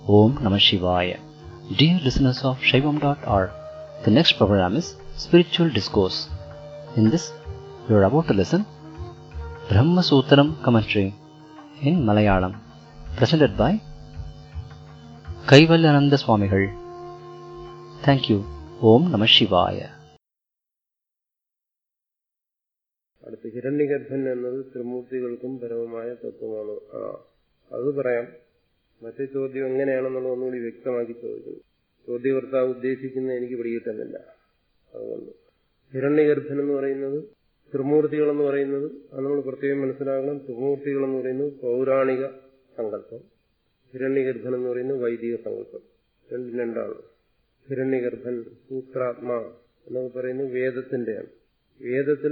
Om Namah Shivaya. Dear listeners of Shaivam.org, the next program is Spiritual Discourse. In this, you are about to listen Brahma Sutram commentary in Malayalam, presented by Kaivalyananda Swamigal. Thank you. Om Namah Shivaya. അടുത്ത് ഹിരണ്യഗർഭൻ എന്നത് ത്രിമൂർത്തികൾക്കും പരമമായ തത്വമാണ് ആ അത് പറയാം മറ്റേ ചോദ്യം എങ്ങനെയാണെന്നുള്ളത് ഒന്നുകൂടി വ്യക്തമാക്കി ചോദിക്കുന്നു ചോദ്യകർത്താവ് ഉദ്ദേശിക്കുന്ന എനിക്ക് പിടികിട്ടുന്നില്ല അതുകൊണ്ട് ഹിരണ്യഗർഭൻ എന്ന് പറയുന്നത് ത്രിമൂർത്തികൾ എന്ന് പറയുന്നത് അത് നമ്മൾ പ്രത്യേകം മനസ്സിലാക്കണം ത്രിമൂർത്തികൾ എന്ന് പറയുന്നത് പൗരാണിക സങ്കല്പം ഹിരണ്യഗർഭൻ എന്ന് പറയുന്നത് വൈദിക സങ്കല്പം രണ്ടും രണ്ടാണ് ഹിരണ്യഗർഭൻ സൂത്രാത്മാ എന്നൊക്കെ പറയുന്നത് വേദത്തിന്റെയാണ് വേദത്തിൽ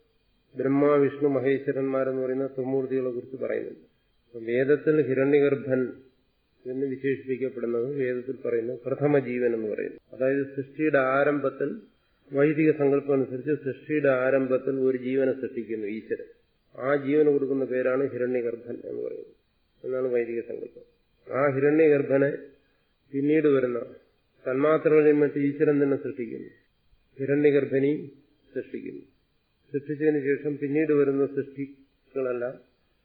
ബ്രഹ്മ വിഷ്ണു മഹേശ്വരന്മാരെന്ന് പറയുന്ന ത്രിമൂർത്തികളെ കുറിച്ച് പറയുന്നുണ്ട് വേദത്തിൽ ഹിരണ്യഗർഭൻ എന്ന് വിശേഷിപ്പിക്കപ്പെടുന്നത് വേദത്തിൽ പറയുന്നത് പ്രഥമ ജീവൻ എന്ന് പറയുന്നു അതായത് സൃഷ്ടിയുടെ ആരംഭത്തിൽ വൈദിക സങ്കല്പം അനുസരിച്ച് സൃഷ്ടിയുടെ ആരംഭത്തിൽ ഒരു ജീവനെ സൃഷ്ടിക്കുന്നു ഈശ്വരൻ ആ ജീവന് കൊടുക്കുന്ന പേരാണ് ഹിരണ്യഗർഭൻ എന്ന് പറയുന്നത് എന്നാണ് വൈദിക സങ്കല്പം ആ ഹിരണ്യഗർഭനെ പിന്നീട് വരുന്ന തന്മാത്രകളിൽ മറ്റ് ഈശ്വരൻ തന്നെ സൃഷ്ടിക്കുന്നു ഹിരണ്യഗർഭനെയും സൃഷ്ടിക്കുന്നു സൃഷ്ടിച്ചതിന് ശേഷം പിന്നീട് വരുന്ന സൃഷ്ടികളെല്ലാം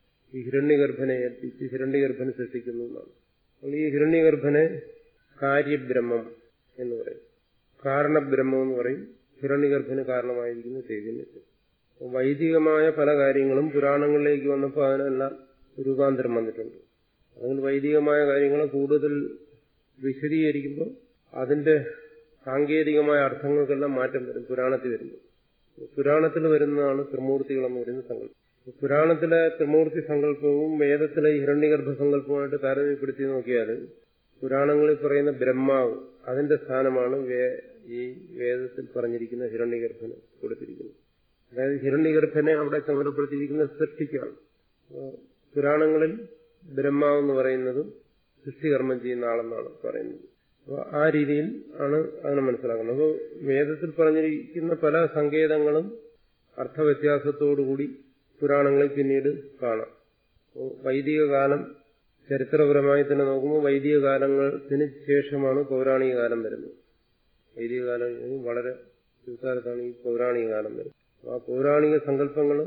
ഈ ഹിരണ്യഗർഭനെ ഏൽപ്പിച്ച് ഹിരണ്യഗർഭനെ സൃഷ്ടിക്കുന്നു എന്നാണ് അപ്പോൾ ഈ ഹിരണ്യഗർഭനെ കാര്യബ്രഹ്മം എന്ന് പറയും കാരണബ്രഹ്മം എന്ന് പറയും ഹിരണ്യഗർഭന് കാരണമായിരിക്കുന്ന ചൈതന്യത്തിൽ വൈദികമായ പല കാര്യങ്ങളും പുരാണങ്ങളിലേക്ക് വന്നപ്പോൾ അതിനെല്ലാം രൂപാന്തരം വന്നിട്ടുണ്ട് അതുകൊണ്ട് വൈദികമായ കാര്യങ്ങൾ കൂടുതൽ വിശദീകരിക്കുമ്പോൾ അതിന്റെ സാങ്കേതികമായ അർത്ഥങ്ങൾക്കെല്ലാം മാറ്റം വരും പുരാണത്തിൽ വരുമ്പോൾ പുരാണത്തിൽ വരുന്നതാണ് ത്രിമൂർത്തികൾ എന്ന് പറയുന്ന സങ്കല്പം പുരാണത്തിലെ ത്രിമൂർത്തി സങ്കല്പവും വേദത്തിലെ ഹിരണ്യഗർഭ സങ്കല്പവുമായിട്ട് താരതമ്യപ്പെടുത്തി നോക്കിയാൽ പുരാണങ്ങളിൽ പറയുന്ന ബ്രഹ്മാവ് അതിന്റെ സ്ഥാനമാണ് ഈ വേദത്തിൽ പറഞ്ഞിരിക്കുന്ന ഹിരണ്യഗർഭന് കൊടുത്തിരിക്കുന്നത് അതായത് ഹിരണ്യഗർഭനെ അവിടെ ചുമതലപ്പെടുത്തിയിരിക്കുന്ന സൃഷ്ടിക്കാണ് പുരാണങ്ങളിൽ ബ്രഹ്മാവ് എന്ന് പറയുന്നത് സൃഷ്ടികർമ്മം ചെയ്യുന്ന ആളെന്നാണ് പറയുന്നത് അപ്പോൾ ആ രീതിയിൽ ആണ് അതിനെ മനസ്സിലാക്കുന്നത് അപ്പോൾ വേദത്തിൽ പറഞ്ഞിരിക്കുന്ന പല സങ്കേതങ്ങളും അർത്ഥവ്യത്യാസത്തോടുകൂടി പുരാണങ്ങളിൽ പിന്നീട് കാണാം വൈദിക കാലം ചരിത്രപരമായി തന്നെ നോക്കുമ്പോൾ വൈദിക കാലത്തിന് ശേഷമാണ് പൗരാണിക കാലം വരുന്നത് വൈദിക കാലം വളരെ പിൽക്കാലത്താണ് ഈ പൗരാണിക കാലം വരുന്നത് ആ പൗരാണിക സങ്കല്പങ്ങൾ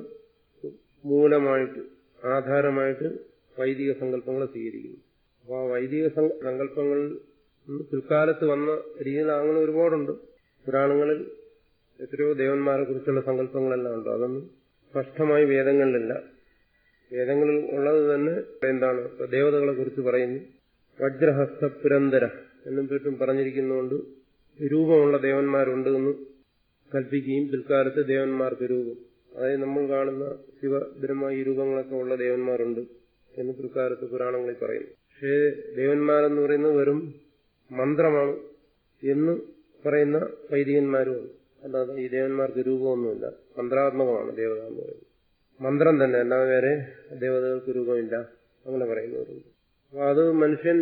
മൂലമായിട്ട് ആധാരമായിട്ട് വൈദിക സങ്കല്പങ്ങളെ സ്വീകരിക്കുന്നു അപ്പോൾ ആ വൈദിക സങ്കല്പങ്ങൾ പിൽക്കാലത്ത് വന്ന രീതിയിൽ അങ്ങനെ ഒരുപാടുണ്ട് പുരാണങ്ങളിൽ എത്രയോ ദേവന്മാരെ കുറിച്ചുള്ള സങ്കല്പങ്ങളെല്ലാം ഉണ്ട് അതൊന്നും സ്പഷ്ടമായി വേദങ്ങളിലില്ല വേദങ്ങളിൽ ഉള്ളത് തന്നെ എന്താണ് ദേവതകളെ കുറിച്ച് പറയുന്നു വജ്രഹസ്ത പുരന്തര എന്നും പേട്ടും പറഞ്ഞിരിക്കുന്നതുകൊണ്ട് രൂപമുള്ള ദേവന്മാരുണ്ട് എന്ന് കൽപ്പിക്കുകയും പിൽക്കാലത്ത് ദേവന്മാർക്ക് രൂപം അതായത് നമ്മൾ കാണുന്ന ശിവ ബ്രഹ്മ ഈ രൂപങ്ങളൊക്കെ ഉള്ള ദേവന്മാരുണ്ട് എന്ന് പിൽക്കാലത്ത് പുരാണങ്ങളിൽ പറയുന്നു പക്ഷേ ദേവന്മാരെന്ന് പറയുന്നത് വെറും മന്ത്രമാണ് എന്ന് പറയുന്ന വൈദികന്മാരുമുണ്ട് അല്ലാതെ ഈ ദേവന്മാർക്ക് രൂപമൊന്നുമില്ല മന്ത്രാത്മകമാണ് ദേവത എന്ന് പറയുന്നത് മന്ത്രം തന്നെ അല്ലാതെ വേറെ ദേവതകൾക്ക് രൂപമില്ല അങ്ങനെ പറയുന്നവരുണ്ട് അപ്പൊ അത് മനുഷ്യൻ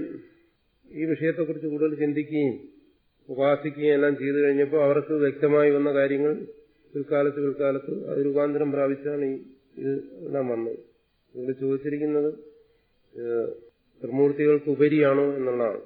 ഈ വിഷയത്തെക്കുറിച്ച് കൂടുതൽ ചിന്തിക്കുകയും ഉപാസിക്കുകയും എല്ലാം ചെയ്തു കഴിഞ്ഞപ്പോൾ അവർക്ക് വ്യക്തമായി വന്ന കാര്യങ്ങൾ പിൽക്കാലത്ത് പിൽക്കാലത്ത് അത് രൂപാന്തരം പ്രാപിച്ചാണ് ഈ ഇത് എല്ലാം വന്നത് ഇവിടെ ചോദിച്ചിരിക്കുന്നത് ത്രിമൂർത്തികൾക്ക് ഉപരിയാണോ എന്നുള്ളതാണ്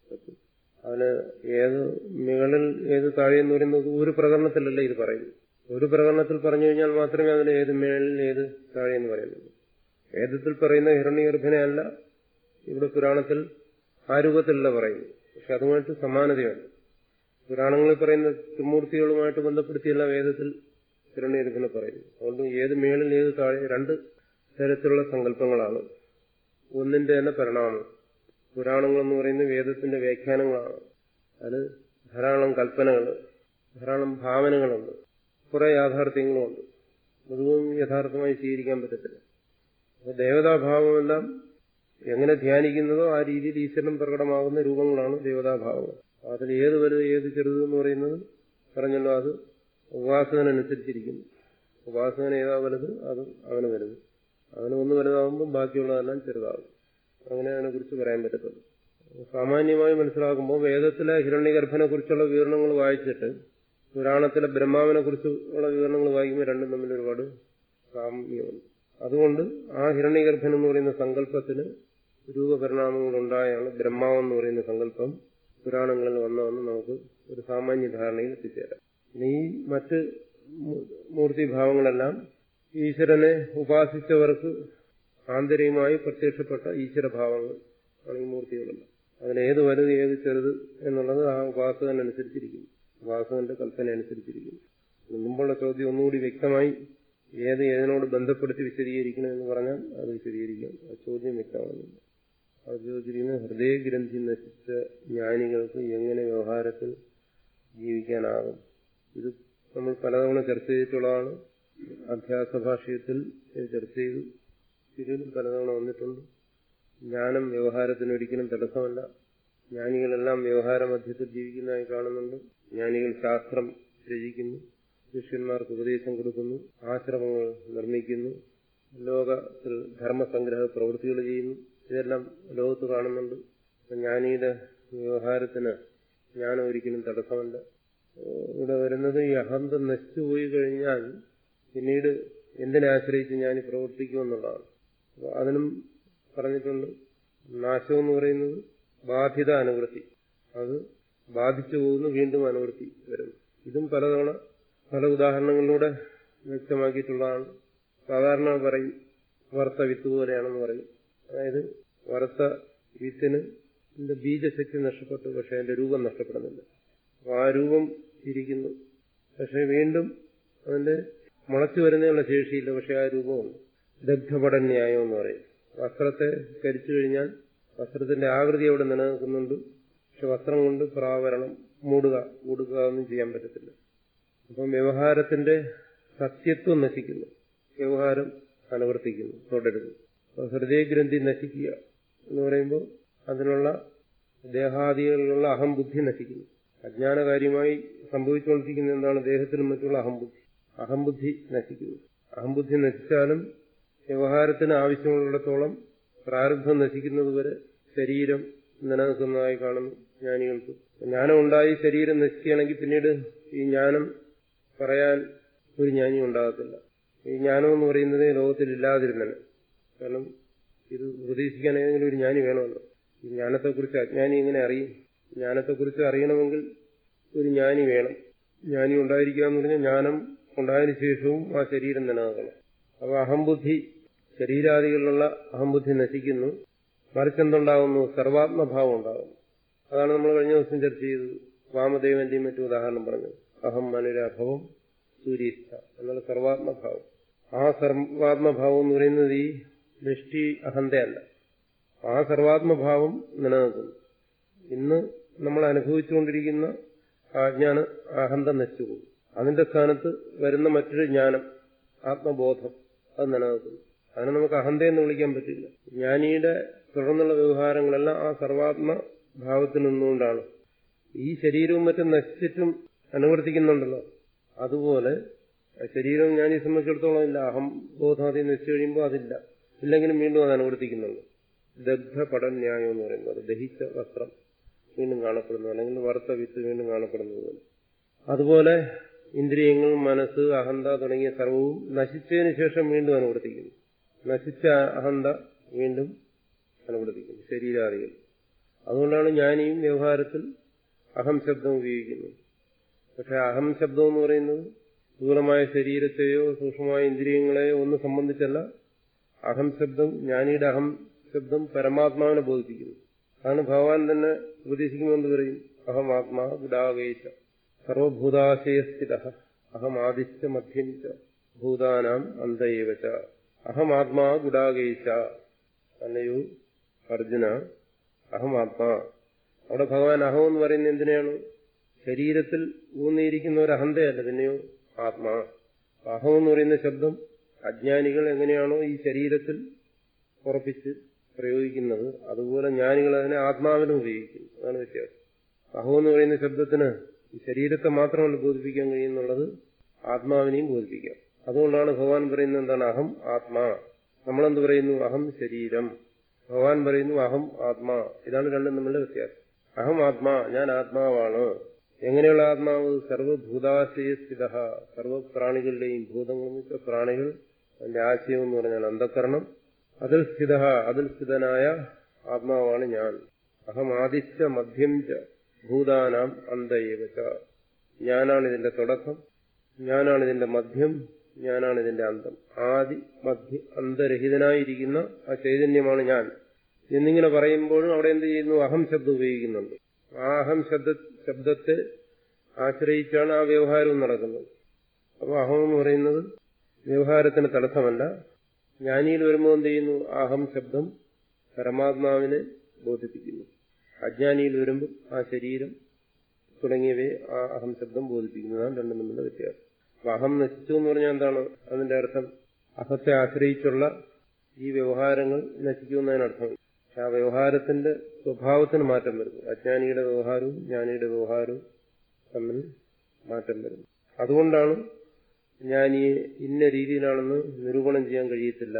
അതിന് ഏത് മുകളിൽ ഏത് താഴെ എന്ന് പറയുന്നത് ഒരു പ്രകടനത്തിലല്ല ഇത് പറയുന്നത് ഒരു പ്രകടനത്തിൽ പറഞ്ഞു കഴിഞ്ഞാൽ മാത്രമേ അതിന് ഏത് മേളിൽ ഏത് താഴെ എന്ന് പറയുന്നുള്ളൂ വേദത്തിൽ പറയുന്ന ഹിരണ്യഗർഭനെ അല്ല ഇവിടെ പുരാണത്തിൽ ആ രൂപത്തിലല്ല പറയുന്നു പക്ഷെ അതുമായിട്ട് സമാനതയുണ്ട് പുരാണങ്ങളിൽ പറയുന്ന ത്രിമൂർത്തികളുമായിട്ട് ബന്ധപ്പെടുത്തിയല്ല വേദത്തിൽ ഹിരണ്യഗർഭനെ പറയുന്നു അതുകൊണ്ട് ഏത് മേളിൽ ഏത് താഴെ രണ്ട് തരത്തിലുള്ള സങ്കല്പങ്ങളാണ് ഒന്നിന്റെ തന്നെ പരിണാമം പുരാണങ്ങൾ എന്ന് പറയുന്നത് വേദത്തിന്റെ വ്യാഖ്യാനങ്ങളാണ് അത് ധാരാളം കൽപ്പനകൾ ധാരാളം ഭാവനകളുണ്ട് കുറെ യാഥാർത്ഥ്യങ്ങളുമുണ്ട് അതും യഥാർത്ഥമായി സ്വീകരിക്കാൻ പറ്റത്തില്ല അപ്പൊ ദേവതാഭാവമെല്ലാം എങ്ങനെ ധ്യാനിക്കുന്നതോ ആ രീതിയിൽ ഈശ്വരൻ പ്രകടമാകുന്ന രൂപങ്ങളാണ് ദേവതാഭാവങ്ങൾ അതിൽ ഏത് വലുത് ഏത് ചെറുത് എന്ന് പറയുന്നത് പറഞ്ഞല്ലോ അത് ഉപാസകനനുസരിച്ചിരിക്കുന്നു ഉപാസകൻ ഏതാ വലുത് അത് അവന് വലുത് അവന് ഒന്ന് വലുതാകുമ്പോൾ ബാക്കിയുള്ളതെല്ലാം ചെറുതാകും അങ്ങനെ അതിനെക്കുറിച്ച് പറയാൻ പറ്റത്തുള്ളൂ സാമാന്യമായി മനസ്സിലാക്കുമ്പോൾ വേദത്തിലെ ഹിരണ്യഗർഭനെ കുറിച്ചുള്ള വിവരണങ്ങൾ വായിച്ചിട്ട് പുരാണത്തിലെ ബ്രഹ്മാവിനെ കുറിച്ചുള്ള വിവരണങ്ങൾ വായിക്കുമ്പോൾ രണ്ടും തമ്മിൽ ഒരുപാട് സാമ്യമുണ്ട് അതുകൊണ്ട് ആ ഹിരണ്യഗർഭൻ എന്ന് പറയുന്ന സങ്കല്പത്തിന് രൂപപരിണാമങ്ങൾ ഉണ്ടായാണ് ബ്രഹ്മാവെന്ന് പറയുന്ന സങ്കല്പം പുരാണങ്ങളിൽ വന്നതെന്ന് നമുക്ക് ഒരു സാമാന്യ ധാരണയിൽ എത്തിച്ചേരാം ഇനി ഈ മറ്റ് മൂർത്തിഭാവങ്ങളെല്ലാം ഈശ്വരനെ ഉപാസിച്ചവർക്ക് ആന്തരികമായി പ്രത്യക്ഷപ്പെട്ട ഈശ്വരഭാവങ്ങൾ ആണ് ഈ മൂർത്തികളെല്ലാം അതിലേത് വലുത് ഏത് ചെറുത് എന്നുള്ളത് ആ ഉപാസകനനുസരിച്ചിരിക്കും ഉപാസകന്റെ കൽപ്പന അനുസരിച്ചിരിക്കും മുമ്പുള്ള ചോദ്യം ഒന്നുകൂടി വ്യക്തമായി ഏത് ഏതിനോട് ബന്ധപ്പെടുത്തി വിശദീകരിക്കണം എന്ന് പറഞ്ഞാൽ അത് വിശദീകരിക്കാം ആ ചോദ്യം വ്യക്തമാകുന്നില്ല അത് ചോദിച്ചിരിക്കുന്നത് ഹൃദയഗ്രന്ഥി നശിച്ച ജ്ഞാനികൾക്ക് എങ്ങനെ വ്യവഹാരത്തിൽ ജീവിക്കാനാകും ഇത് നമ്മൾ പലതവണ ചർച്ച ചെയ്തിട്ടുള്ളതാണ് അധ്യാസ ഭാഷയത്തിൽ ചർച്ച ചെയ്തു തിരുവിൽ പലതവണ വന്നിട്ടുണ്ട് ജ്ഞാനം വ്യവഹാരത്തിന് ഒരിക്കലും തടസ്സമല്ല ജ്ഞാനികളെല്ലാം വ്യവഹാര മധ്യത്തിൽ ജീവിക്കുന്നതായി കാണുന്നുണ്ട് ജ്ഞാനികൾ ശാസ്ത്രം രചിക്കുന്നു ശിഷ്യന്മാർക്ക് ഉപദേശം കൊടുക്കുന്നു ആശ്രമങ്ങൾ നിർമ്മിക്കുന്നു ലോകത്തിൽ ധർമ്മസംഗ്രഹ പ്രവൃത്തികൾ ചെയ്യുന്നു ഇതെല്ലാം ലോകത്ത് കാണുന്നുണ്ട് ജ്ഞാനിയുടെ വ്യവഹാരത്തിന് ജ്ഞാനം ഒരിക്കലും തടസ്സമല്ല ഇവിടെ വരുന്നത് ഈ അഹന്തം നശിച്ചുപോയി കഴിഞ്ഞാൽ പിന്നീട് എന്തിനെ ആശ്രയിച്ച് ഞാൻ പ്രവർത്തിക്കുമെന്നുള്ളതാണ് അതിനും പറഞ്ഞിട്ടുണ്ട് നാശം എന്ന് പറയുന്നത് ബാധിത അനുവൃത്തി അത് ബാധിച്ചു പോകുന്നു വീണ്ടും അനുവൃത്തി വരുന്നു ഇതും പലതവണ പല ഉദാഹരണങ്ങളിലൂടെ വ്യക്തമാക്കിയിട്ടുള്ളതാണ് സാധാരണ പറയും വറുത്ത വിത്ത് പോലെയാണെന്ന് പറയും അതായത് വറുത്ത വിത്തിന് ഇതിന്റെ ബീജശക്തി നഷ്ടപ്പെട്ടു പക്ഷെ അതിന്റെ രൂപം നഷ്ടപ്പെടുന്നില്ല അപ്പൊ ആ രൂപം ഇരിക്കുന്നു പക്ഷെ വീണ്ടും അതിന്റെ മുളച്ചു വരുന്നതിനുള്ള ശേഷിയില്ല പക്ഷെ ആ രൂപമുണ്ട് ദഗ്ധപടന്യായം എന്ന് പറയും വസ്ത്രത്തെ കരിച്ചു കഴിഞ്ഞാൽ വസ്ത്രത്തിന്റെ ആകൃതി അവിടെ നിലനിൽക്കുന്നുണ്ട് പക്ഷെ വസ്ത്രം കൊണ്ട് പ്രാവരണം മൂടുക മൂടുക ഒന്നും ചെയ്യാൻ പറ്റത്തില്ല അപ്പം വ്യവഹാരത്തിന്റെ സത്യത്വം നശിക്കുന്നു വ്യവഹാരം അനുവർത്തിക്കുന്നു തുടരുന്നു അപ്പൊ ഹൃദയഗ്രന്ഥി നശിക്കുക എന്ന് പറയുമ്പോൾ അതിനുള്ള ദേഹാദികളിലുള്ള അഹംബുദ്ധി നശിക്കുന്നു അജ്ഞാനകാര്യമായി സംഭവിച്ചുകൊണ്ടിരിക്കുന്ന എന്താണ് ദേഹത്തിനും മറ്റുള്ള അഹംബുദ്ധി അഹംബുദ്ധി നശിക്കുന്നു അഹംബുദ്ധി നശിച്ചാലും വ്യവഹാരത്തിന് ആവശ്യമുള്ളിടത്തോളം പ്രാരബ്ധം നശിക്കുന്നതുവരെ ശരീരം നിലനിൽക്കുന്നതായി കാണുന്നു ജ്ഞാനികൾക്ക് ജ്ഞാനം ഉണ്ടായി ശരീരം നശിക്കുകയാണെങ്കിൽ പിന്നീട് ഈ ജ്ഞാനം പറയാൻ ഒരു ജ്ഞാനി ഉണ്ടാകത്തില്ല ഈ ജ്ഞാനം എന്ന് പറയുന്നത് ലോകത്തിൽ ഇല്ലാതിരുന്നത് കാരണം ഇത് ഉപദേശിക്കാൻ ഏതെങ്കിലും ഒരു ജ്ഞാനി വേണമല്ലോ ഈ ജ്ഞാനത്തെക്കുറിച്ച് അജ്ഞാനി എങ്ങനെ അറിയും ജ്ഞാനത്തെക്കുറിച്ച് അറിയണമെങ്കിൽ ഒരു ജ്ഞാനി വേണം ജ്ഞാനി ഉണ്ടായിരിക്കുക എന്ന് പറഞ്ഞാൽ ജ്ഞാനം ഉണ്ടായതിനു ശേഷവും ആ ശരീരം നിലനിൽക്കണം അപ്പൊ അഹംബുദ്ധി ശരീരാദികളിലുള്ള അഹംബുദ്ധി നശിക്കുന്നു മറിച്ചെന്തുണ്ടാകുന്നു സർവാത്മഭാവം ഉണ്ടാകുന്നു അതാണ് നമ്മൾ കഴിഞ്ഞ ദിവസം ചർച്ച ചെയ്തത് വാമദേവന്റെയും മറ്റു ഉദാഹരണം പറഞ്ഞത് അഹം മനുരാഭവം സൂര്യസ്ഥ എന്നുള്ള സർവാത്മഭാവം ആ സർവാത്മഭാവം എന്ന് പറയുന്നത് ഈ ദൃഷ്ടി അഹന്തയല്ല ആ സർവാത്മഭാവം നിലനിൽക്കുന്നു ഇന്ന് നമ്മൾ അനുഭവിച്ചുകൊണ്ടിരിക്കുന്ന ആ ജ്ഞാന അഹന്ത നശിച്ചുപോകും അതിന്റെ സ്ഥാനത്ത് വരുന്ന മറ്റൊരു ജ്ഞാനം ആത്മബോധം അത് നിലനിൽക്കുന്നു അതിനെ നമുക്ക് അഹന്തയെന്ന് വിളിക്കാൻ പറ്റില്ല ജ്ഞാനിയുടെ തുടർന്നുള്ള വ്യവഹാരങ്ങളെല്ലാം ആ സർവാത്മ ഭാവത്തിൽ നിന്നുകൊണ്ടാണ് ഈ ശരീരവും മറ്റും നശിച്ചിട്ടും അനുവർത്തിക്കുന്നുണ്ടല്ലോ അതുപോലെ ശരീരം ജ്ഞാനിയെ സംബന്ധിച്ചിടത്തോളം ഇല്ല അഹം ബോധാതി നശിച്ചു കഴിയുമ്പോൾ അതില്ല ഇല്ലെങ്കിലും വീണ്ടും അത് അനുവർത്തിക്കുന്നുണ്ട് ദഗ്ധ പടന്യായം എന്ന് പറയുന്നത് ദഹിച്ച വസ്ത്രം വീണ്ടും കാണപ്പെടുന്നു അല്ലെങ്കിൽ വറുത്ത വിത്ത് വീണ്ടും കാണപ്പെടുന്നത് അതുപോലെ ഇന്ദ്രിയങ്ങൾ മനസ്സ് അഹന്ത തുടങ്ങിയ സർവവും നശിച്ചതിന് ശേഷം വീണ്ടും അനുവർത്തിക്കുന്നു നശിച്ച അഹന്ത വീണ്ടും അനുവർത്തിക്കുന്നു ശരീരാദികൾ അതുകൊണ്ടാണ് ജ്ഞാനിയും വ്യവഹാരത്തിൽ അഹം ശബ്ദം ഉപയോഗിക്കുന്നത് പക്ഷെ അഹം ശബ്ദം എന്ന് പറയുന്നത് സ്ഥൂലമായ ശരീരത്തെയോ സൂക്ഷ്മമായ ഇന്ദ്രിയങ്ങളെയോ ഒന്നും സംബന്ധിച്ചല്ല അഹം ശബ്ദം ജ്ഞാനിയുടെ അഹം ശബ്ദം പരമാത്മാവിനെ ബോധിപ്പിക്കുന്നു അതാണ് ഭഗവാൻ തന്നെ ഉപദേശിക്കുമെന്ന് പറയും അഹം ആത്മാ ഗുഡാവേശ സർവഭൂതാശയസ്ഥിത അഹം ആദിശ്യ മധ്യം ച ഭൂതാനാം അന്തയേവച അഹം ആത്മാ ഗുഡാകേശ അല്ലയോ അർജുന അഹം ആത്മാ അവിടെ ഭഗവാൻ അഹം എന്ന് പറയുന്നത് എന്തിനാണ് ശരീരത്തിൽ ഊന്നിയിരിക്കുന്ന ഒരു അഹന്തയല്ല പിന്നെയോ ആത്മാ അഹം എന്ന് പറയുന്ന ശബ്ദം അജ്ഞാനികൾ എങ്ങനെയാണോ ഈ ശരീരത്തിൽ ഉറപ്പിച്ച് പ്രയോഗിക്കുന്നത് അതുപോലെ ജ്ഞാനികൾ അതിനെ ആത്മാവിനും ഉപയോഗിക്കുന്നു അതാണ് വ്യത്യാസം അഹം എന്ന് പറയുന്ന ശബ്ദത്തിന് ഈ ശരീരത്തെ മാത്രമല്ല ബോധിപ്പിക്കാൻ കഴിയുന്നുള്ളത് ആത്മാവിനെയും ബോധിപ്പിക്കാം അതുകൊണ്ടാണ് ഭഗവാൻ പറയുന്നത് എന്താണ് അഹം ആത്മാ നമ്മളെന്ത് പറയുന്നു അഹം ശരീരം ഭഗവാൻ പറയുന്നു അഹം ആത്മാ ഇതാണ് രണ്ടും തമ്മിലുള്ള വ്യത്യാസം അഹം ആത്മാ ഞാൻ ആത്മാവാണ് എങ്ങനെയുള്ള ആത്മാവ് സർവഭൂതാശയസ്ഥിത സർവപ്രാണികളുടെയും ഭൂതങ്ങൾ പ്രാണികൾ അതിന്റെ ആശയം എന്ന് പറഞ്ഞാൽ അന്ധകരണം അതിൽ സ്ഥിത അതിൽ സ്ഥിതനായ ആത്മാവാണ് ഞാൻ അഹം ആദിശ്യ മധ്യം ച ഭൂതാനാം അന്തയേവച്ച ഞാനാണ് ഇതിന്റെ തുടക്കം ഞാനാണ് ഇതിന്റെ മധ്യം ഞാനാണ് ഇതിന്റെ അന്തം ആദി മധ്യ അന്തരഹിതനായിരിക്കുന്ന ആ ചൈതന്യമാണ് ഞാൻ എന്നിങ്ങനെ പറയുമ്പോഴും അവിടെ എന്ത് ചെയ്യുന്നു അഹം ശബ്ദം ഉപയോഗിക്കുന്നുണ്ട് ആ അഹം ശബ്ദ ശബ്ദത്തെ ആശ്രയിച്ചാണ് ആ വ്യവഹാരവും നടക്കുന്നത് അപ്പോൾ അഹം എന്ന് പറയുന്നത് വ്യവഹാരത്തിന് തടസ്സമല്ല ജ്ഞാനിയിൽ വരുമ്പോൾ എന്ത് ചെയ്യുന്നു അഹം ശബ്ദം പരമാത്മാവിനെ ബോധിപ്പിക്കുന്നു അജ്ഞാനിയിൽ വരുമ്പോൾ ആ ശരീരം തുടങ്ങിയവയെ ആ അഹം ശബ്ദം ബോധിപ്പിക്കുന്നതാണ് രണ്ടും തമ്മിലുള്ള വ്യത്യാസം അപ്പൊ അഹം നശിച്ചു എന്ന് പറഞ്ഞാൽ എന്താണ് അതിന്റെ അർത്ഥം അഹത്തെ ആശ്രയിച്ചുള്ള ഈ വ്യവഹാരങ്ങൾ നശിക്കുന്നതിനർത്ഥം ആ വ്യവഹാരത്തിന്റെ സ്വഭാവത്തിന് മാറ്റം വരുന്നു അജ്ഞാനിയുടെ വ്യവഹാരവും ജ്ഞാനിയുടെ വ്യവഹാരവും തമ്മിൽ മാറ്റം വരുന്നു അതുകൊണ്ടാണ് ജ്ഞാനിയെ ഇന്ന രീതിയിലാണെന്ന് നിരൂപണം ചെയ്യാൻ കഴിയത്തില്ല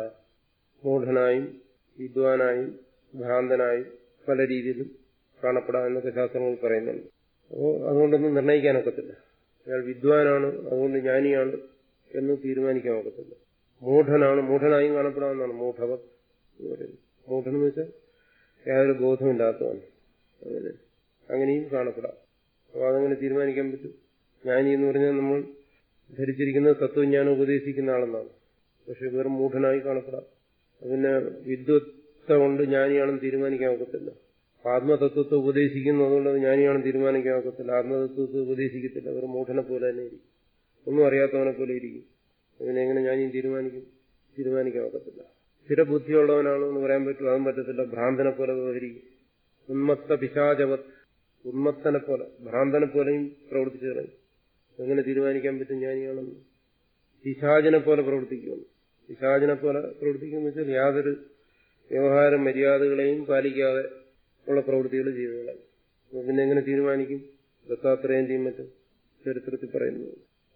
മൂഢനായും വിദ്വാനായും ഭ്രാന്തനായും പല രീതിയിലും കാണപ്പെടാം എന്നൊക്കെ ശാസ്ത്രങ്ങൾ പറയുന്നുണ്ട് അപ്പോൾ അതുകൊണ്ടൊന്നും നിർണ്ണയിക്കാൻ ഒക്കത്തില്ല അയാൾ വിദ്വാനാണ് അതുകൊണ്ട് ജ്ഞാനിയാണ് എന്ന് തീരുമാനിക്കാൻ ഒക്കത്തില്ല മൂഢനാണ് മൂഢനായും കാണപ്പെടാമെന്നാണ് മൂഢവത് എന്ന് പറയുന്നത് മൂഢൻ എന്ന് വെച്ചാൽ യാതൊരു ബോധമില്ലാത്തവൻ അങ്ങനെ അങ്ങനെയും കാണപ്പെടാം അപ്പോൾ അതങ്ങനെ തീരുമാനിക്കാൻ പറ്റും ജ്ഞാനി എന്ന് പറഞ്ഞാൽ നമ്മൾ ധരിച്ചിരിക്കുന്നത് തത്വജ്ഞാനം ഉപദേശിക്കുന്ന ആളെന്നാണ് പക്ഷെ വെറും മൂഢനായി കാണപ്പെടാം പിന്നെ വിദ്വത്ത കൊണ്ട് ജ്ഞാനിയാണെന്ന് തീരുമാനിക്കാൻ ഒക്കത്തില്ല ആത്മതത്വത്തെ ഉപദേശിക്കുന്നു അതുകൊണ്ട് അത് ജ്ഞാനിയാണെന്ന് തീരുമാനിക്കാൻ ഒക്കത്തില്ല ആത്മതത്വത്തെ ഉപദേശിക്കത്തില്ല വെറും മൂഢനെ പോലെ തന്നെ ഇരിക്കും ഒന്നും അറിയാത്തവനെ പോലെ ഇരിക്കും അതിനെങ്ങനെ ജ്ഞാനിയും തീരുമാനിക്കും തീരുമാനിക്കാൻ ഒക്കത്തില്ല സ്ഥിരബുദ്ധിയുള്ളവനാണോ എന്ന് പറയാൻ പറ്റും അതും പറ്റത്തില്ല ഭ്രാന്തനെ പോലെ വ്യവഹരിക്കും ഉന്മത്ത പിശാചവത് ഉന്മത്തനെ പോലെ ഭ്രാന്തനെ പോലെയും പ്രവർത്തിച്ചു കളയും എങ്ങനെ തീരുമാനിക്കാൻ പറ്റും ജ്ഞാനിയാണെന്ന് പിശാചിനെ പോലെ പ്രവർത്തിക്കുമെന്ന് പിശാചിനെ പോലെ പ്രവർത്തിക്കുമെന്ന് വെച്ചാൽ യാതൊരു വ്യവഹാര മര്യാദകളെയും പാലിക്കാതെ ഉള്ള പ്രവൃത്തികൾ ചെയ്തു കളയും പിന്നെ എങ്ങനെ തീരുമാനിക്കും ദത്താത്രേന്റെയും മറ്റും ചരിത്രത്തിൽ പറയുന്നു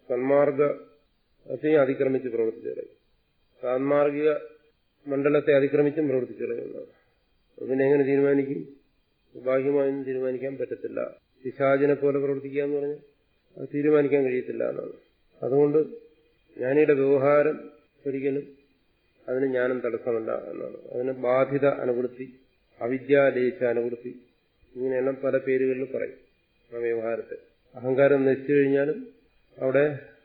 സന്മാർഗത്തെയും അതിക്രമിച്ച് പ്രവർത്തിച്ചു കളയും സാൻമാർഗിക മണ്ഡലത്തെ അതിക്രമിച്ചും പ്രവർത്തിച്ചു കളയുന്നതാണ് പിന്നെ എങ്ങനെ തീരുമാനിക്കും ബാഹ്യമായൊന്നും തീരുമാനിക്കാൻ പറ്റത്തില്ല പിശാചിനെ പോലെ പ്രവർത്തിക്കുക എന്ന് പറഞ്ഞാൽ അത് തീരുമാനിക്കാൻ കഴിയത്തില്ല എന്നാണ് അതുകൊണ്ട് ജ്ഞാനിയുടെ വ്യവഹാരം ഒരിക്കലും അതിന് ജ്ഞാനം തടസ്സമല്ല എന്നാണ് അതിന് ബാധിത അനുവൃത്തി അവിദ്യാലേശ അനുവൃത്തി ഇങ്ങനെയെല്ലാം പല പേരുകളിൽ പറയും ആ വ്യവഹാരത്തെ അഹങ്കാരം നശിച്ചു കഴിഞ്ഞാലും അവിടെ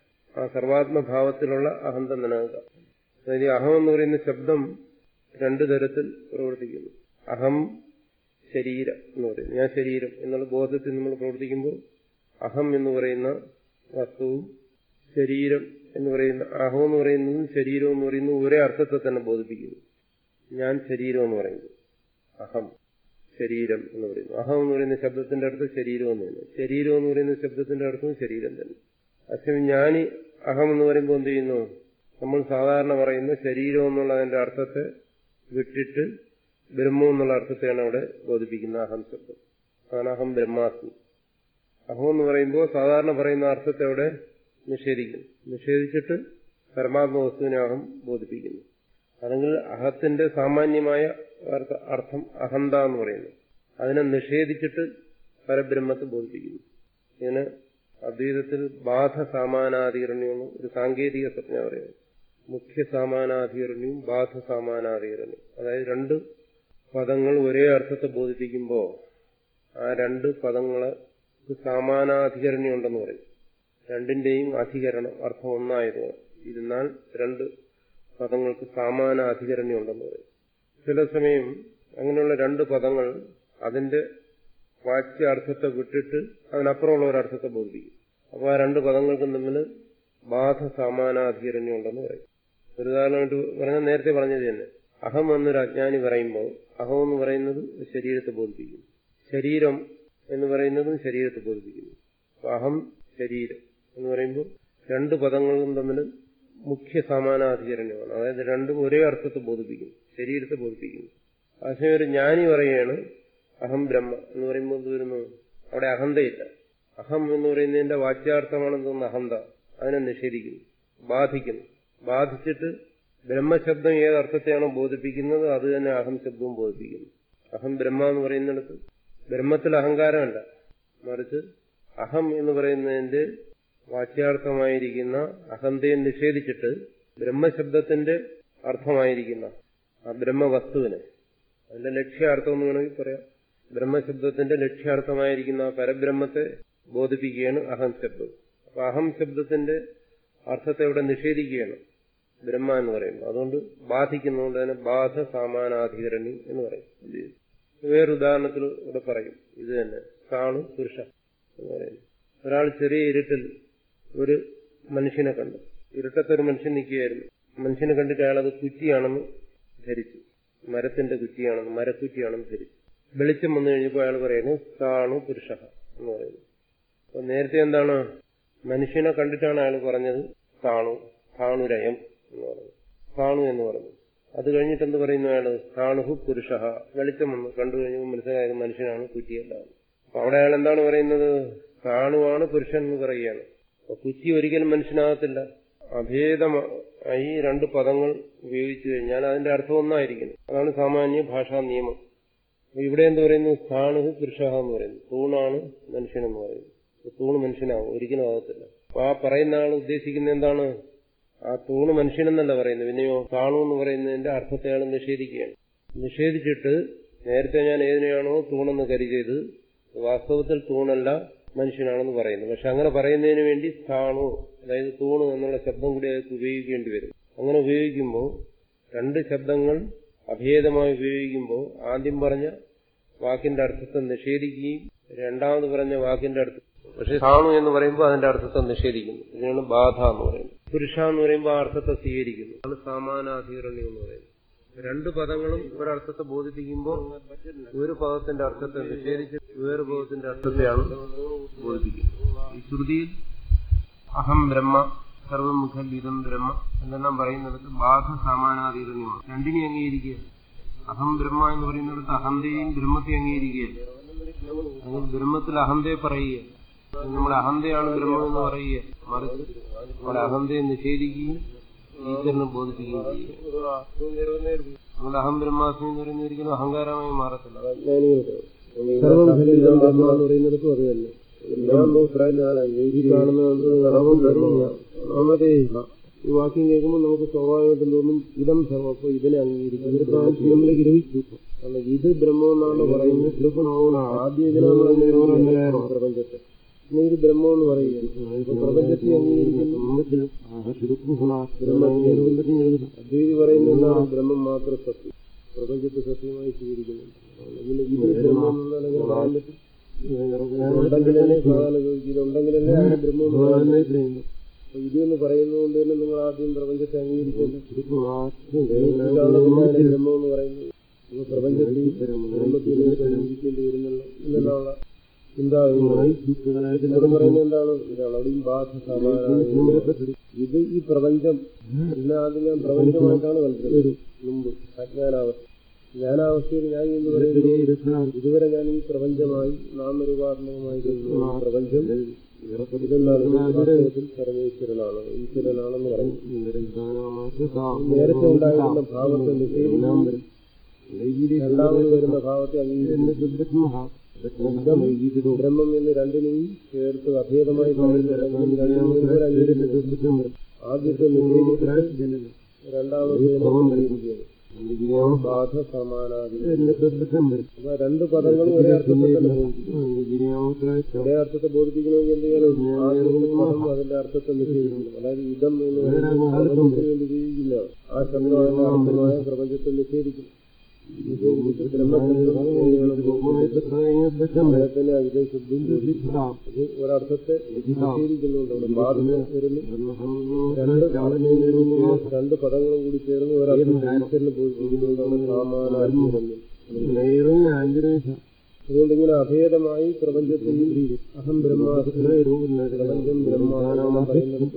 ആ സർവാത്മഭാവത്തിലുള്ള അഹന്തം നിലനിൽക്കാം അതായത് അഹം എന്ന് പറയുന്ന ശബ്ദം രണ്ടു തരത്തിൽ പ്രവർത്തിക്കുന്നു അഹം ശരീരം എന്ന് പറയുന്നു ഞാൻ ശരീരം എന്നുള്ള ബോധത്തിൽ നമ്മൾ പ്രവർത്തിക്കുമ്പോൾ അഹം എന്ന് പറയുന്ന വസ്തുവും ശരീരം എന്ന് പറയുന്ന അഹം എന്ന് പറയുന്നതും ശരീരം എന്ന് പറയുന്നതും ഒരേ അർത്ഥത്തെ തന്നെ ബോധിപ്പിക്കുന്നു ഞാൻ ശരീരം എന്ന് പറയുന്നു അഹം ശരീരം എന്ന് പറയുന്നു അഹം എന്ന് പറയുന്ന ശബ്ദത്തിന്റെ അർത്ഥം ശരീരം എന്ന് പറയുന്നു ശരീരം എന്ന് പറയുന്ന ശബ്ദത്തിന്റെ അർത്ഥം ശരീരം തന്നെ പക്ഷേ ഞാൻ അഹം എന്ന് പറയുമ്പോൾ എന്ത് ചെയ്യുന്നു നമ്മൾ സാധാരണ പറയുന്ന ശരീരം എന്നുള്ളതിന്റെ അർത്ഥത്തെ വിട്ടിട്ട് ബ്രഹ്മം എന്നുള്ള അർത്ഥത്തെയാണ് അവിടെ ബോധിപ്പിക്കുന്ന അഹം ശബ്ദം അതാണ് അഹം ബ്രഹ്മാസ്മി അഹം എന്ന് പറയുമ്പോൾ സാധാരണ പറയുന്ന അർത്ഥത്തെ അവിടെ നിഷേധിക്കുന്നു നിഷേധിച്ചിട്ട് പരമാത്മ വസ്തുവിനെ അഹം ബോധിപ്പിക്കുന്നു അല്ലെങ്കിൽ അഹത്തിന്റെ സാമാന്യമായ അർത്ഥം അഹന്ത എന്ന് പറയുന്നു അതിനെ നിഷേധിച്ചിട്ട് പരബ്രഹ്മത്തെ ബോധിപ്പിക്കുന്നു ഇതിന് അദ്വൈതത്തിൽ ബാധ സാമാനാധികരണ്യമാണ് ഒരു സാങ്കേതിക സ്വപ്ന പറയുന്നത് മുഖ്യ സാമാനാധികരണ്യവും ബാധ സാമാനാധികരണ്യം അതായത് രണ്ട് പദങ്ങൾ ഒരേ അർത്ഥത്തെ ബോധിപ്പിക്കുമ്പോൾ ആ രണ്ട് പദങ്ങളെ സാമാനാധികരണ്യം ഉണ്ടെന്ന് പറയും രണ്ടിന്റെയും അധികരണം അർത്ഥം ഒന്നായതുകൊണ്ട് ഇരുന്നാൽ രണ്ട് പദങ്ങൾക്ക് സമാന അധികരണ്യം ഉണ്ടെന്ന് പറയും ചില സമയം അങ്ങനെയുള്ള രണ്ട് പദങ്ങൾ അതിന്റെ വാച്യാർത്ഥത്തെ വിട്ടിട്ട് അതിനപ്പുറമുള്ള ഒരർത്ഥത്തെ ബോധിപ്പിക്കും അപ്പോൾ ആ രണ്ട് പദങ്ങൾക്കും തമ്മിൽ ബാധ സമാനാധികരണ്യം ഉണ്ടെന്ന് പറയും ഒരു ഉദാഹരണമായിട്ട് പറഞ്ഞാൽ നേരത്തെ പറഞ്ഞത് തന്നെ അഹം എന്നൊരു അജ്ഞാനി പറയുമ്പോൾ അഹം എന്ന് പറയുന്നത് ശരീരത്തെ ബോധിപ്പിക്കുന്നു ശരീരം എന്ന് പറയുന്നതും ശരീരത്തെ ബോധിപ്പിക്കുന്നു അഹം ശരീരം എന്ന് പറയുമ്പോൾ രണ്ട് പദങ്ങളും തമ്മിൽ മുഖ്യ സമാനാധികരണമാണ് അതായത് രണ്ടും ഒരേ അർത്ഥത്തെ ബോധിപ്പിക്കുന്നു ശരീരത്തെ ബോധിപ്പിക്കുന്നു പക്ഷേ ഒരു ജ്ഞാനി പറയുകയാണ് അഹം ബ്രഹ്മ എന്ന് പറയുമ്പോൾ എന്ത് വരുന്നു അവിടെ അഹന്തയില്ല അഹം എന്ന് പറയുന്നതിന്റെ വാച്യാർത്ഥമാണെന്ന് തോന്നുന്ന അഹന്ത അതിനെ നിഷേധിക്കുന്നു ബാധിക്കുന്നു ബാധിച്ചിട്ട് ബ്രഹ്മശബ്ദം ഏത് അർത്ഥത്തെയാണോ ബോധിപ്പിക്കുന്നത് അത് തന്നെ അഹം ശബ്ദവും ബോധിപ്പിക്കുന്നു അഹം ബ്രഹ്മ എന്ന് പറയുന്നിടത്ത് ബ്രഹ്മത്തിൽ അഹങ്കാരമല്ല മറിച്ച് അഹം എന്ന് പറയുന്നതിന്റെ വാച്യാർത്ഥമായിരിക്കുന്ന അഹന്തയെ നിഷേധിച്ചിട്ട് ബ്രഹ്മശബ്ദത്തിന്റെ അർത്ഥമായിരിക്കുന്ന ആ ബ്രഹ്മവസ്തുവിനെ അതിന്റെ ലക്ഷ്യാർത്ഥം എന്ന് വേണമെങ്കിൽ പറയാം ബ്രഹ്മശബ്ദത്തിന്റെ ലക്ഷ്യാർത്ഥമായിരിക്കുന്ന ആ പരബ്രഹ്മത്തെ ബോധിപ്പിക്കുകയാണ് അഹം ശബ്ദം അപ്പൊ അഹം ശബ്ദത്തിന്റെ അർത്ഥത്തെ ഇവിടെ നിഷേധിക്കുകയാണ് ബ്രഹ്മ എന്ന് പറയുന്നത് അതുകൊണ്ട് ബാധിക്കുന്നതുകൊണ്ട് തന്നെ ബാധ സാമാനാധികരണി എന്ന് പറയും വേറൊരുദാഹരണത്തിൽ ഇവിടെ പറയും ഇത് തന്നെ കാണു പുരുഷ എന്ന് പറയുന്നു ഒരാൾ ചെറിയ ഇരുട്ടിൽ ഒരു മനുഷ്യനെ കണ്ടു ഇരുട്ടത്തൊരു മനുഷ്യൻ നിൽക്കുകയായിരുന്നു മനുഷ്യനെ കണ്ടിട്ട് അയാൾ അത് കുറ്റിയാണെന്ന് ധരിച്ചു മരത്തിന്റെ കുറ്റിയാണെന്ന് മരക്കുറ്റിയാണെന്ന് ധരിച്ചു വെളിച്ചം വന്നു കഴിഞ്ഞപ്പോൾ അയാൾ പറയുന്നു കാണു പുരുഷ എന്ന് പറയുന്നു അപ്പൊ നേരത്തെ എന്താണ് മനുഷ്യനെ കണ്ടിട്ടാണ് അയാൾ പറഞ്ഞത് കാണു കാണുരയം എന്ന് പറഞ്ഞു കാണു എന്ന് പറഞ്ഞു അത് കഴിഞ്ഞിട്ട് എന്ത് പറയുന്നു അയാള് കാണുഹു പുരുഷ വെളിച്ചം വന്നു കണ്ടു കഴിഞ്ഞപ്പോൾ മനസ്സിലായത് മനുഷ്യനാണ് കുറ്റിയല്ല അപ്പൊ അവിടെ അയാൾ എന്താണ് പറയുന്നത് കാണുവാണ് പുരുഷൻ എന്ന് പറയുകയാണ് അപ്പൊ കുറ്റി ഒരിക്കലും മനുഷ്യനാകത്തില്ല അഭേദമായി രണ്ട് പദങ്ങൾ ഉപയോഗിച്ചു കഴിഞ്ഞാൽ അതിന്റെ അർത്ഥം ഒന്നായിരിക്കണം അതാണ് സാമാന്യ ഭാഷാ നിയമം അപ്പൊ ഇവിടെ എന്ത് പറയുന്നു കാണുഹു പുരുഷ എന്ന് പറയുന്നു തൂണാണ് മനുഷ്യനെന്ന് പറയുന്നു തൂണ് മനുഷ്യനാവും ഒരിക്കലും ആകത്തില്ല അപ്പൊ ആ പറയുന്ന ആൾ ഉദ്ദേശിക്കുന്ന എന്താണ് ആ തൂണ് മനുഷ്യനെന്നല്ല പറയുന്നത് പിന്നെയോ കാണൂ എന്ന് പറയുന്നതിന്റെ അർത്ഥത്തെ അയാൾ നിഷേധിക്കുകയാണ് നിഷേധിച്ചിട്ട് നേരത്തെ ഞാൻ ഏതിനെയാണോ തൂണെന്ന് കരുതിയത് വാസ്തവത്തിൽ തൂണല്ല മനുഷ്യനാണെന്ന് പറയുന്നു പക്ഷെ അങ്ങനെ പറയുന്നതിന് വേണ്ടി കാണു അതായത് തൂണ് എന്നുള്ള ശബ്ദം കൂടി അയാൾക്ക് ഉപയോഗിക്കേണ്ടി വരും അങ്ങനെ ഉപയോഗിക്കുമ്പോൾ രണ്ട് ശബ്ദങ്ങൾ അഭേദമായി ഉപയോഗിക്കുമ്പോൾ ആദ്യം പറഞ്ഞ വാക്കിന്റെ അർത്ഥത്തെ നിഷേധിക്കുകയും രണ്ടാമത് പറഞ്ഞ വാക്കിന്റെ അർത്ഥം പക്ഷെ കാണു എന്ന് പറയുമ്പോൾ അതിന്റെ അർത്ഥത്തെ നിഷേധിക്കുന്നു ഇതിനാണ് ബാധ എന്ന് പറയുന്നത് പുരുഷ എന്ന് പറയുമ്പോൾ ആ അർത്ഥത്തെ സ്വീകരിക്കുന്നു അതാണ് സാമാനാധികരണം എന്ന് പറയുന്നത് രണ്ട് പദങ്ങളും ഒരർത്ഥത്തെ ബോധിപ്പിക്കുമ്പോൾ ഒരു പദത്തിന്റെ അർത്ഥത്തെ നിഷേധിച്ച് വേറെ പദത്തിന്റെ അർത്ഥത്തെയാണ് ബോധിപ്പിക്കുന്നത് ഈ ശ്രുതിയിൽ അഹം ബ്രഹ്മ സർവമുഖൽ ഇതം ബ്രഹ്മ എന്നെല്ലാം പറയുന്നിടത്ത് ബാധ സാമാനാധികരണമാണ് രണ്ടിനെ അംഗീകരിക്കുക അഹം ബ്രഹ്മ എന്ന് പറയുന്നിടത്ത് അഹന്തയും ബ്രഹ്മത്തെ അംഗീകരിക്കുകയല്ല അങ്ങനെ ബ്രഹ്മത്തിൽ അഹന്തയെ പറയുക നമ്മൾ അഹന്തയാണ് ബ്രഹ്മം എന്ന് പറയുക മറിച്ച് നമ്മുടെ അഹന്തയെ നിഷേധിക്കുകയും ഈശ്വരനെ ബോധിപ്പിക്കുകയും ചെയ്യുക നമ്മുടെ അഹം ബ്രഹ്മാസ്മി എന്ന് പറയുന്നത് ഒരിക്കലും അഹങ്കാരമായി മാറത്തില്ല സർവം ബ്രഹ്മ എന്ന് പറയുന്നിടത്തും അത് തന്നെ ഈ കാണുന്നത് ഈ വാക്യം കേൾക്കുമ്പോൾ നമുക്ക് സ്വാഭാവികമായിട്ടും തോന്നും ഇതം സർവം അപ്പൊ ഇതിനെ അംഗീകരിക്കും നമ്മളെ ഗ്രഹിച്ചു കാരണം ഇത് ബ്രഹ്മമെന്നാണ് പറയുന്നത് ആദ്യം ഇതിനാണ് പ്രപഞ്ചത്തെ പിന്നെ ഇത് ബ്രഹ്മം എന്ന് പറയുക പ്രപഞ്ചത്തെ അംഗീകരിക്കുന്നു അദ്വൈതി പറയുന്നത് എന്താണ് ബ്രഹ്മം മാത്രം സത്യം പ്രപഞ്ചത്തെ സത്യമായി സ്വീകരിക്കുന്നുണ്ട് ഇതിന് ഇത് ബ്രഹ്മം എന്നങ്ങനെ പറയാൻ പറ്റും ഉണ്ടെങ്കിലല്ലേ സാധാരണ ചോദിക്കുന്നത് ഉണ്ടെങ്കിലല്ലേ അതിന് ബ്രഹ്മം എന്ന് പറയാൻ പറ്റും അപ്പൊ ഇതെന്ന് പറയുന്നതുകൊണ്ട് തന്നെ നിങ്ങൾ ആദ്യം പ്രപഞ്ചത്തെ അംഗീകരിച്ചല്ലോ ബ്രഹ്മം എന്ന് പറയുന്നത് നിങ്ങൾ പ്രപഞ്ചത്തിൽ ബ്രഹ്മത്തിലേക്ക് അംഗീകരിക്കേണ്ടി വരുന്നല്ലോ എന്നുള്ള ചിന്ത ഇവിടെ പറയുന്നത് എന്താണ് ഇതാണ് അവിടെയും ബാധ സമാധാനം ഇത് ഈ പ്രപഞ്ചം ഇതിനെ ആദ്യം ഞാൻ പ്രപഞ്ചമായിട്ടാണ് കണ്ടത് മുമ്പ് അജ്ഞാനാവസ്ഥ ജ്ഞാനാവസ്ഥയിൽ ഞാൻ എന്ന് പറയുന്നത് ഇതുവരെ ഞാൻ ഈ പ്രപഞ്ചമായി നാമരൂപാത്മകമായി കരുതുന്ന പ്രപഞ്ചം ഇതെന്താണ് വാസ്തവത്തിൽ പരമേശ്വരനാണ് ഈശ്വരനാണെന്ന് പറഞ്ഞു നേരത്തെ ഉണ്ടായിരുന്ന ഭാവത്തെ നിഷേധിക്കും രണ്ടാമത് വരുന്ന ഭാവത്തെ അംഗീകരിക്കുന്നു ബ്രഹ്മം എന്ന് രണ്ടിനെയും ചേർത്ത് അഭേദമായി ആദ്യത്തെ നിഷേധിച്ചിട്ട് രണ്ടാമത് ബാധ സമാനാദി രണ്ട് പദങ്ങളും ഒരേ അർത്ഥത്തിൽ ഒരേ അർത്ഥത്തെ ബോധിപ്പിക്കണമെങ്കിൽ എന്ത് ചെയ്യണം ആദ്യത്തെ പദം അതിന്റെ അർത്ഥത്തെ നിഷേധിക്കണം അതായത് ഇതം എന്ന് പറയുന്നത് വേണ്ടി ഉപയോഗിക്കില്ല ആ ശബ്ദം അതിന്റെ അർത്ഥമായ പ്രപഞ്ചത്തെ നിഷേധിക്കും ഒരർത്ഥത്തെ നിഷേധിക്കുന്നുണ്ട് അവിടെ ബാധന രണ്ട് രണ്ട് പദങ്ങളും കൂടി ചേർന്ന് ഒരർത്ഥത്തെ ബോധിപ്പിക്കുന്നുണ്ടാണ് സാമാനാത്മകന്യം അതുകൊണ്ട് ഇങ്ങനെ അഭേദമായി പ്രപഞ്ചത്തിൽ അഹം ബ്രഹ്മാസ്ത്ര പ്രപഞ്ചം ബ്രഹ്മാണെന്ന് പറയുന്നത്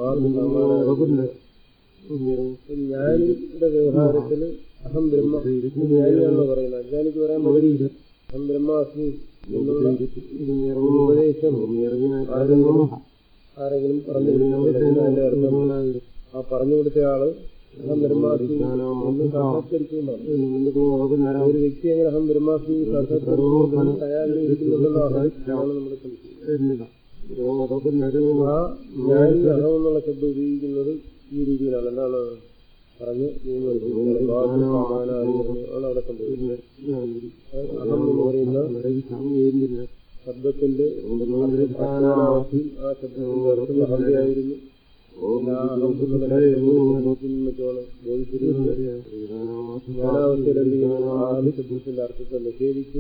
ജ്ഞാനിയുടെ വ്യവഹാരത്തില് അഹം ബ്രഹ്മ ജ്ഞാനിയാണല്ലോ പറയുന്നത് അജ്ഞാനിക്ക് പറയാൻ പറ്റില്ല അഹം ബ്രഹ്മാസ്മി എന്നുള്ള ഉപദേശം ആരെങ്കിലും പറഞ്ഞു കൊടുക്കുന്നുണ്ടെങ്കിൽ അതിന്റെ അർത്ഥം ആ പറഞ്ഞു കൊടുത്ത ആള് അഹം ബ്രഹ്മാസ്മി എന്ന് സാക്ഷാത്കരിക്കുന്നതാണ് ഒരു വ്യക്തി എങ്ങനെ അഹം ബ്രഹ്മാസ്മി സാക്ഷാത്കരിക്കാൻ തയ്യാറിരിക്കുന്നുണ്ടെന്ന് ആണ് നമ്മുടെ സംശയം ആ ജ്ഞാനി അഹം എന്നുള്ള ശബ്ദം ഉപയോഗിക്കുന്നത് ഈ രീതിയിലാണ് എന്താണ് പറഞ്ഞ് നിയമം ആണ് അവിടെ സംഭവിക്കുന്നത് അഹം എന്ന് പറയുന്ന ശബ്ദത്തിന്റെ അജ്ഞാനാവധി ആ ശബ്ദത്തിന്റെ അർത്ഥം അഹന്തയായിരുന്നു ശബ്ദത്തിന്റെ അർത്ഥത്തെ നിഷേധിച്ചു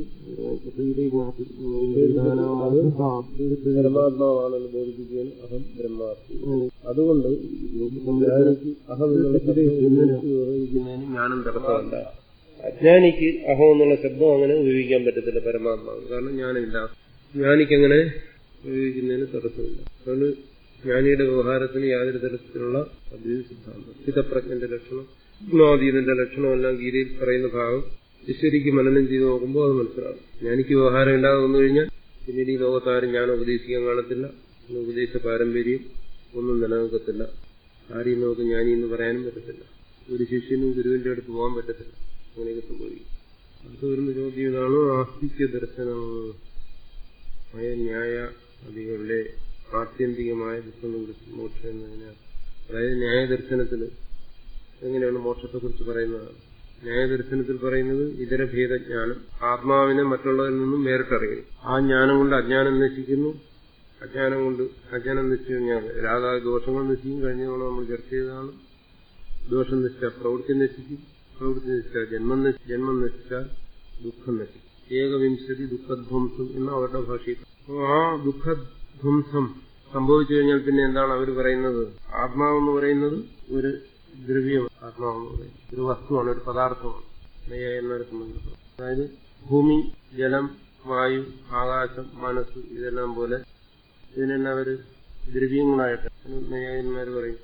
പരമാത്മാവാണെന്ന് ബോധിപ്പിക്കുകയാണ് അഹം ബ്രഹ്മാർത്ഥി അതുകൊണ്ട് അഹം എന്നുള്ള ഉപയോഗിക്കുന്നതിന് ജ്ഞാനം തടസ്സമല്ല അജ്ഞാനിക്ക് അഹം എന്നുള്ള ശബ്ദം അങ്ങനെ ഉപയോഗിക്കാൻ പറ്റത്തില്ല പരമാത്മാവ് കാരണം ജ്ഞാനമില്ല ജ്ഞാനിക്ക് അങ്ങനെ ഉപയോഗിക്കുന്നതിന് തടസ്സമില്ല അതുകൊണ്ട് ജ്ഞാനിയുടെ വ്യവഹാരത്തിന് യാതൊരു തരത്തിലുള്ള അദ്വൈത സിദ്ധാന്തം സ്ഥിതപ്രജ്ഞന്റെ ലക്ഷണം ഗുണാതീതന്റെ ലക്ഷണമെല്ലാം ഗീതയിൽ പറയുന്ന ഭാഗം ഈശ്വരിക്ക് മനനം ചെയ്ത് നോക്കുമ്പോൾ അത് മനസ്സിലാകും ജ്ഞാനിക്ക് വ്യവഹാരം ഇല്ലാതെ വന്നു കഴിഞ്ഞാൽ പിന്നീട് ഈ ലോകത്താരും ഞാൻ ഉപദേശിക്കാൻ കാണത്തില്ല ഉപദേശ പാരമ്പര്യം ഒന്നും നിലനിൽക്കത്തില്ല ആരെയും നമുക്ക് ജ്ഞാനി എന്ന് പറയാനും പറ്റത്തില്ല ഒരു ശിഷ്യനും ഗുരുവിന്റെ അടുത്ത് പോകാൻ പറ്റത്തില്ല അങ്ങനെയൊക്കെ സംഭവിക്കും അടുത്ത് വരുന്ന ചോദ്യം ഇതാണ് ആസ്തിക്യ ദർശനം ന്യായ അതികളുടെ ആത്യന്തികമായ ദുഃഖനിവൃത്തി മോക്ഷം എന്നതിനാൽ അതായത് ന്യായദർശനത്തിൽ എങ്ങനെയാണ് മോക്ഷത്തെക്കുറിച്ച് പറയുന്നത് ന്യായദർശനത്തിൽ പറയുന്നത് ഇതര ഭേദജ്ഞാനം ആത്മാവിനെ മറ്റുള്ളവരിൽ നിന്നും വേറിട്ടറിയുന്നു ആ ജ്ഞാനം കൊണ്ട് അജ്ഞാനം നശിക്കുന്നു അജ്ഞാനം കൊണ്ട് അജ്ഞാനം നശിച്ചു കഴിഞ്ഞാൽ രാഗാ ദോഷങ്ങൾ നശിക്കും കഴിഞ്ഞ തവണ നമ്മൾ ചർച്ച ചെയ്തതാണ് ദോഷം നശിച്ചാൽ പ്രവൃത്തി നശിക്കും പ്രവൃത്തി നശിച്ചാൽ ജന്മം ജന്മം നശിച്ചാൽ ദുഃഖം നശിക്കും ഏകവിംശതി ദുഃഖധ്വംസം എന്ന അവരുടെ ഭാഷയിൽ ആ ദുഃഖധ്വംസം സംഭവിച്ചു കഴിഞ്ഞാൽ പിന്നെ എന്താണ് അവർ പറയുന്നത് ആത്മാവെന്ന് പറയുന്നത് ഒരു ദ്രവ്യം ആത്മാവെന്ന് പറയുന്നത് ഒരു വസ്തുവാണ് ഒരു പദാർത്ഥമാണ് എന്നവരെ സംബന്ധിച്ചിടത്തോളം അതായത് ഭൂമി ജലം വായു ആകാശം മനസ്സ് ഇതെല്ലാം പോലെ ഇതിനെല്ലാം അവര് ദ്രവ്യങ്ങളായിട്ട് നയ്യായന്മാർ പറയും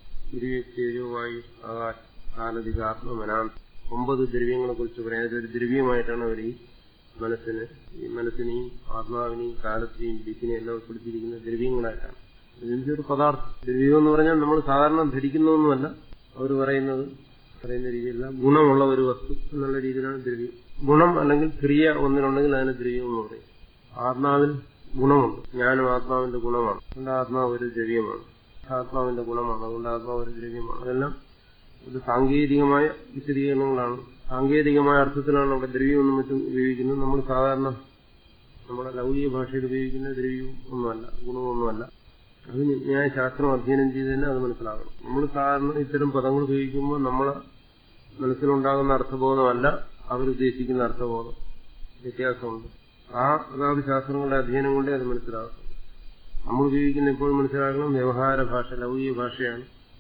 ദ്രവ്യോ വായു ആകാശം കാലധിക ആത്മമനാന്ത ഒമ്പത് ദ്രവ്യങ്ങളെ കുറിച്ച് പറയാൻ ഒരു ദ്രവ്യമായിട്ടാണ് അവർ ഈ മനസ്സിന് ഈ മനസ്സിനെയും ആത്മാവിനെയും കാലത്തെയും ദിക്കിനെയും എല്ലാം ഉൾപ്പെടുത്തിയിരിക്കുന്ന ദ്രവ്യങ്ങളായിട്ടാണ് ഇതിന്റെ ഒരു പദാർത്ഥം ദ്രവ്യം എന്ന് പറഞ്ഞാൽ നമ്മൾ സാധാരണ ധരിക്കുന്നതൊന്നുമല്ല അവർ പറയുന്നത് പറയുന്ന രീതിയിലുള്ള ഗുണമുള്ള ഒരു വസ്തു എന്നുള്ള രീതിയിലാണ് ദ്രവ്യം ഗുണം അല്ലെങ്കിൽ ക്രിയ ഒന്നിനുണ്ടെങ്കിൽ അതിന് ദ്രവ്യം എന്ന് പറയും ആത്മാവിൽ ഗുണമുണ്ട് ജ്ഞാനം ആത്മാവിന്റെ ഗുണമാണ് അതുകൊണ്ട് ആത്മാവ് ഒരു ദ്രവ്യമാണ് ആത്മാവിന്റെ ഗുണമാണ് അതുകൊണ്ട് ആത്മാവ് ഒരു ദ്രവ്യമാണ് അതെല്ലാം ഇത് സാങ്കേതികമായ വിശദീകരണങ്ങളാണ് സാങ്കേതികമായ അർത്ഥത്തിലാണ് അവിടെ ദ്രവ്യമെന്നും മറ്റും ഉപയോഗിക്കുന്നത് നമ്മൾ സാധാരണ നമ്മുടെ ലൗകിക ഭാഷയിൽ ഉപയോഗിക്കുന്ന ദ്രവ്യവും ഒന്നുമല്ല ഗുണമൊന്നുമല്ല അത് ന്യായശാസ്ത്രം അധ്യയനം ചെയ്ത് തന്നെ അത് മനസ്സിലാകണം നമ്മൾ സാധാരണ ഇത്തരം പദങ്ങൾ ഉപയോഗിക്കുമ്പോൾ നമ്മളെ മനസ്സിലുണ്ടാകുന്ന അർത്ഥബോധമല്ല അവരുദ്ദേശിക്കുന്ന അർത്ഥബോധം വ്യത്യാസമുണ്ട് ആ അതാത് ശാസ്ത്രങ്ങളുടെ അധ്യയനം കൊണ്ടേ അത് മനസ്സിലാകും നമ്മൾ ഉപയോഗിക്കുന്ന എപ്പോഴും മനസ്സിലാക്കണം വ്യവഹാര ഭാഷ ലൗകിക ഭാഷയാണ്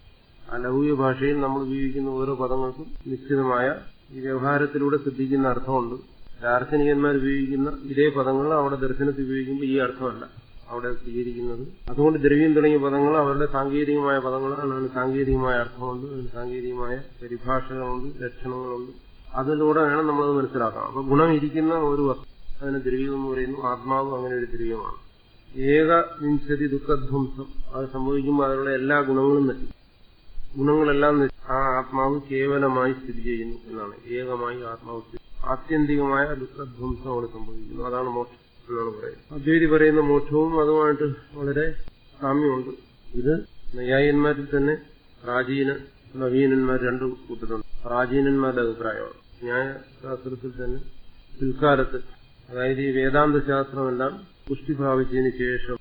ആ ലൗകിക ഭാഷയിൽ നമ്മൾ ഉപയോഗിക്കുന്ന ഓരോ പദങ്ങൾക്കും നിശ്ചിതമായ ഈ വ്യവഹാരത്തിലൂടെ ശ്രദ്ധിക്കുന്ന അർത്ഥമുണ്ട് ദാർശനികന്മാർ ഉപയോഗിക്കുന്ന ഇതേ പദങ്ങൾ അവിടെ ദർശനത്തിൽ ഉപയോഗിക്കുമ്പോൾ ഈ അർത്ഥമല്ല അവിടെ സ്വീകരിക്കുന്നത് അതുകൊണ്ട് ദ്രവ്യം തുടങ്ങിയ പദങ്ങൾ അവരുടെ സാങ്കേതികമായ പദങ്ങളാണ് അതിന് സാങ്കേതികമായ അർത്ഥമുണ്ട് അതിന് സാങ്കേതികമായ പരിഭാഷകളുണ്ട് ലക്ഷണങ്ങളുണ്ട് അതിലൂടെ വേണം നമ്മളത് മനസ്സിലാക്കാം അപ്പൊ ഗുണം ഇരിക്കുന്ന ഒരു വസ്തു അതിന് ദ്രവ്യം എന്ന് പറയുന്നു ആത്മാവ് അങ്ങനെ ഒരു ദ്രവ്യമാണ് ഏക വിംശതി ദുഃഖധ്വംസം അത് സംഭവിക്കുമ്പോൾ അതിലുള്ള എല്ലാ ഗുണങ്ങളും നശിക്കും ഗുണങ്ങളെല്ലാം ആ ആത്മാവ് കേവലമായി സ്ഥിതി ചെയ്യുന്നു എന്നാണ് ഏകമായി ആത്മാവ് സ്ഥിതി ആത്യന്തികമായ ദുഃഖധ്വംസം അവിടെ സംഭവിക്കുന്നു അതാണ് മോക്ഷം എന്നാണ് പറയുന്നത് അദ്വൈതി പറയുന്ന മോക്ഷവും അതുമായിട്ട് വളരെ സാമ്യമുണ്ട് ഇത് നൈയായന്മാരിൽ തന്നെ പ്രാചീന നവീനന്മാർ രണ്ടു കൂട്ടരുണ്ട് പ്രാചീനന്മാരുടെ അഭിപ്രായമാണ് ന്യായശാസ്ത്രത്തിൽ തന്നെ പിൽക്കാലത്ത് അതായത് ഈ വേദാന്ത ശാസ്ത്രമെല്ലാം പുഷ്ടി പ്രാപിച്ചതിന് ശേഷം